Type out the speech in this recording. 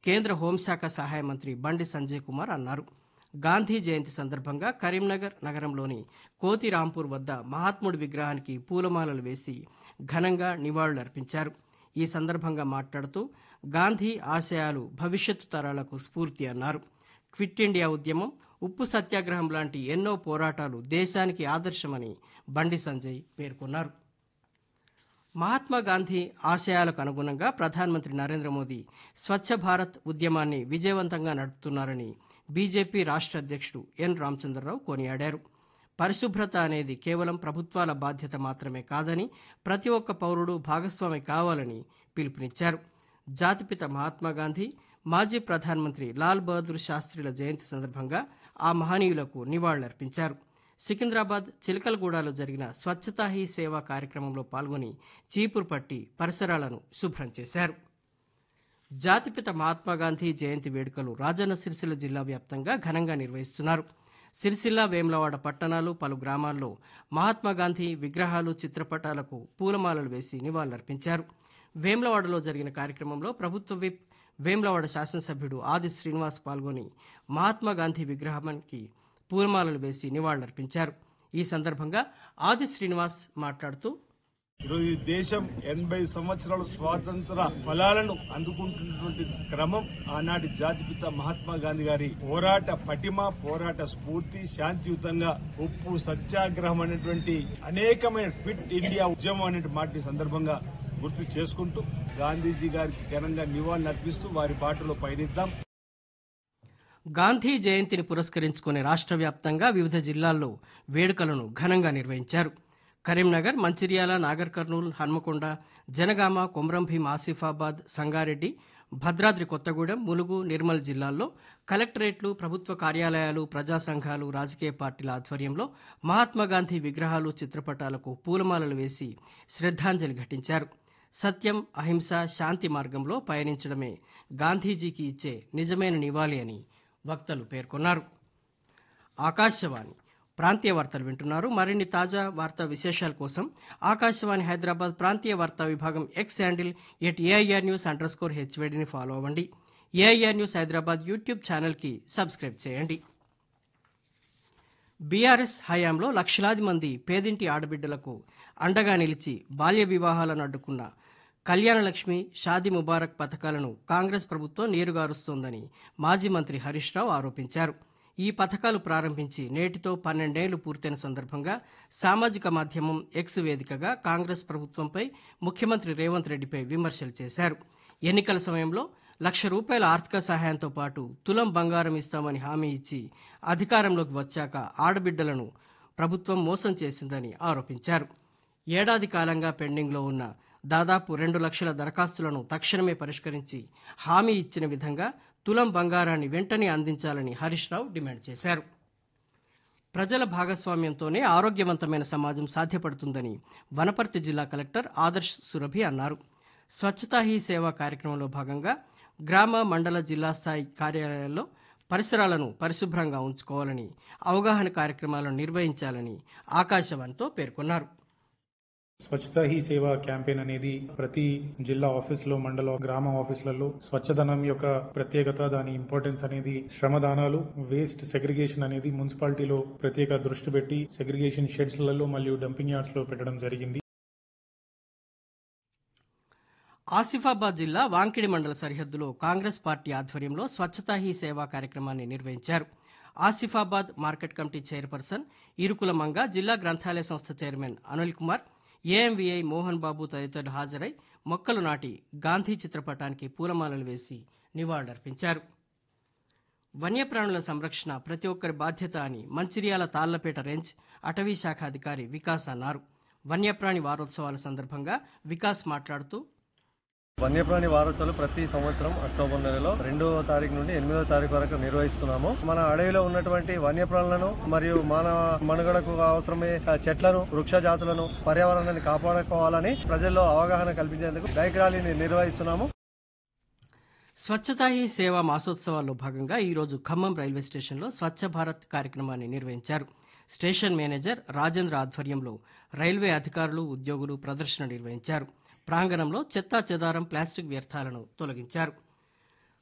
కేంద్ర హోంశాఖ సహాయ మంత్రి బండి సంజయ్ కుమార్ అన్నారు గాంధీ జయంతి సందర్భంగా కరీంనగర్ నగరంలోని కోతిరాంపూర్ వద్ద మహాత్ముడి విగ్రహానికి పూలమాలలు వేసి ఘనంగా నివాళులర్పించారు ఈ సందర్భంగా మాట్లాడుతూ గాంధీ ఆశయాలు భవిష్యత్తు తరాలకు స్ఫూర్తి అన్నారు క్విట్ ఇండియా ఉద్యమం ఉప్పు సత్యాగ్రహం లాంటి ఎన్నో పోరాటాలు దేశానికి ఆదర్శమని బండి సంజయ్ పేర్కొన్నారు మహాత్మా గాంధీ ఆశయాలకు అనుగుణంగా ప్రధానమంత్రి నరేంద్ర మోదీ స్వచ్ఛ భారత్ ఉద్యమాన్ని విజయవంతంగా నడుపుతున్నారని బీజేపీ రాష్ట్ర అధ్యక్షుడు ఎన్ రామచంద్రరావు కొనియాడారు పరిశుభ్రత అనేది కేవలం ప్రభుత్వాల బాధ్యత మాత్రమే కాదని ప్రతి ఒక్క పౌరుడు భాగస్వామి కావాలని పిలుపునిచ్చారు జాతిపిత మహాత్మా గాంధీ మాజీ ప్రధానమంత్రి లాల్ బహదూర్ శాస్త్రిల జయంతి సందర్భంగా ఆ మహనీయులకు నివాళులర్పించారు సికింద్రాబాద్ చిలకలగూడలో జరిగిన స్వచ్ఛతా హీ సేవ కార్యక్రమంలో పాల్గొని చీపురు పట్టి పరిసరాలను శుభ్రం చేశారు జాతిపిత మహాత్మా గాంధీ జయంతి వేడుకలు రాజన్న సిరిసిల్ల జిల్లా వ్యాప్తంగా ఘనంగా నిర్వహిస్తున్నారు సిరిసిల్ల వేములవాడ పట్టణాలు పలు గ్రామాల్లో మహాత్మా గాంధీ విగ్రహాలు చిత్రపటాలకు పూలమాలలు వేసి నివాళులర్పించారు వేములవాడలో జరిగిన కార్యక్రమంలో ప్రభుత్వ విప్ వేములవాడ శాసనసభ్యుడు ఆది శ్రీనివాస్ పాల్గొని మహాత్మా గాంధీ విగ్రహానికి పూలమాలలు వేసి నివాళులర్పించారు ఈ సందర్భంగా ఆది శ్రీనివాస్ మాట్లాడుతూ ఈరోజు ఈ దేశం ఎనభై సంవత్సరాల స్వాతంత్ర ఫలాలను అందుకుంటున్నటువంటి క్రమం ఆనాటి జాతిపిత మహాత్మా గాంధీ గారి పోరాట పటిమ పోరాట స్ఫూర్తి శాంతియుతంగా ఉప్పు సత్యాగ్రహం అనేటువంటి అనేకమైన క్విట్ ఇండియా ఉద్యమం అనే మాట ఈ సందర్భంగా గుర్తు చేసుకుంటూ గాంధీజీ గారికి ఘనంగా నివాళులు అర్పిస్తూ వారి బాటలో పయనిద్దాం గాంధీ జయంతిని పురస్కరించుకుని రాష్ట్ర వ్యాప్తంగా వివిధ జిల్లాల్లో వేడుకలను ఘనంగా నిర్వహించారు కరీంనగర్ మంచిర్యాల నాగర్ కర్నూల్ హన్మకొండ జనగామ కొమరంభీం ఆసిఫాబాద్ సంగారెడ్డి భద్రాద్రి కొత్తగూడెం ములుగు నిర్మల్ జిల్లాల్లో కలెక్టరేట్లు ప్రభుత్వ కార్యాలయాలు ప్రజా సంఘాలు రాజకీయ పార్టీల ఆధ్వర్యంలో మహాత్మా గాంధీ విగ్రహాలు చిత్రపటాలకు పూలమాలలు వేసి శ్రద్ధాంజలి ఘటించారు సత్యం అహింస శాంతి మార్గంలో పయనించడమే గాంధీజీకి ఇచ్చే నిజమైన నివాళి అని వక్తలు పేర్కొన్నారు ఆకాశవాణి ప్రాంతీయ వార్తలు వింటున్నారు మరిన్ని తాజా వార్తా విశేషాల కోసం ఆకాశవాణి హైదరాబాద్ ప్రాంతీయ వార్తా విభాగం X handle at AIR news underscore హెచ్వేడిని ఫాలో అవ్వండి ఏఐఆర్ న్యూస్ హైదరాబాద్ యూట్యూబ్ ఛానల్కి సబ్స్క్రైబ్ చేయండి బీఆర్ఎస్ హయాంలో లక్షలాది మంది పేదింటి ఆడబిడ్డలకు అండగా నిలిచి బాల్య వివాహాలను అడ్డుకున్న కళ్యాణలక్ష్మి షాదీ ముబారక్ పథకాలను కాంగ్రెస్ ప్రభుత్వం నీరుగారుస్తోందని మాజీ మంత్రి హరీష్ రావు ఆరోపించారు ఈ పథకాలు ప్రారంభించి నేటితో పన్నెండేళ్లు పూర్తయిన సందర్భంగా సామాజిక మాధ్యమం ఎక్స్ వేదికగా కాంగ్రెస్ ప్రభుత్వంపై ముఖ్యమంత్రి రేవంత్ రెడ్డిపై విమర్శలు చేశారు ఎన్నికల సమయంలో లక్ష రూపాయల ఆర్థిక సహాయంతో పాటు తులం బంగారం ఇస్తామని హామీ ఇచ్చి అధికారంలోకి వచ్చాక ఆడబిడ్డలను ప్రభుత్వం మోసం చేసిందని ఆరోపించారు ఏడాది కాలంగా పెండింగ్లో ఉన్న దాదాపు రెండు లక్షల దరఖాస్తులను తక్షణమే పరిష్కరించి హామీ ఇచ్చిన విధంగా తులం బంగారాన్ని వెంటనే అందించాలని హరీష్ రావు డిమాండ్ చేశారు ప్రజల భాగస్వామ్యంతోనే ఆరోగ్యవంతమైన సమాజం సాధ్యపడుతుందని వనపర్తి జిల్లా కలెక్టర్ ఆదర్శ్ సురభి అన్నారు స్వచ్ఛతా హీ సేవ కార్యక్రమంలో భాగంగా గ్రామ మండల జిల్లా స్థాయి కార్యాలయాల్లో పరిసరాలను పరిశుభ్రంగా ఉంచుకోవాలని అవగాహన కార్యక్రమాలను నిర్వహించాలని ఆకాశవాణితో పేర్కొన్నారు స్వచ్ఛత హీ సేవ క్యాంపెయిన్ అనేది ప్రతి జిల్లా ఆఫీసులో మండల గ్రామ ఆఫీసులలో స్వచ్ఛదనం యొక్క ప్రత్యేకత దాని ఇంపార్టెన్స్ అనేది శ్రమదానాలు వేస్ట్ సెగ్రిగేషన్ అనేది మున్సిపాలిటీలో ప్రత్యేక దృష్టి పెట్టి సెగ్రిగేషన్ షెడ్స్లలో మరియు డంపింగ్ యార్డ్స్ లో పెట్టడం జరిగింది ఆసిఫాబాద్ జిల్లా వాంకిడి మండల సరిహద్దులో కాంగ్రెస్ పార్టీ ఆధ్వర్యంలో స్వచ్ఛతా హీ సేవా కార్యక్రమాన్ని నిర్వహించారు Asifabad market committee chairperson Irukula Manga జిల్లా గ్రంథాలయ సంస్థ చైర్మన్ అనిల్ కుమార్ ఏఎంవీఐ మోహన్ బాబు తదితరులు హాజరై మొక్కలు నాటి గాంధీ చిత్రపటానికి పూలమాలలు వేసి నివాళులర్పించారు వన్యప్రాణుల సంరక్షణ ప్రతి ఒక్కరి బాధ్యత అని మంచిర్యాల తాళ్లపేట రేంజ్ అటవీ శాఖ అధికారి వికాస్ అన్నారు వన్యప్రాణి వారోత్సవాల సందర్భంగా వికాస్ మాట్లాడుతూ వన్యప్రాణి వారోత్సవాలు ప్రతి సంవత్సరం అక్టోబర్ నెలలో రెండవ తారీఖు నుండి ఎనిమిదవ తారీఖు వరకు నిర్వహిస్తున్నాము మన అడవిలో ఉన్నటువంటి వన్యప్రాణులను మరియు మానవ మనుగడకు అవసరమయ్యే చెట్లను వృక్ష జాతులను పర్యావరణాన్ని కాపాడుకోవాలని ప్రజల్లో అవగాహన కల్పించేందుకు బైక్ ర్యాలీని నిర్వహిస్తున్నాము స్వచ్ఛతా హీ సేవా మాసోత్సవాల్లో భాగంగా ఈరోజు ఖమ్మం రైల్వే స్టేషన్లో స్వచ్ఛ భారత్ కార్యక్రమాన్ని నిర్వహించారు స్టేషన్ మేనేజర్ రాజేంద్ర ఆధ్వర్యంలో రైల్వే అధికారులు ఉద్యోగులు ప్రదర్శన నిర్వహించారు ప్రాంగణంలో చెత్తా చెదారం ప్లాస్టిక్ వ్యర్థాలను తొలగించారు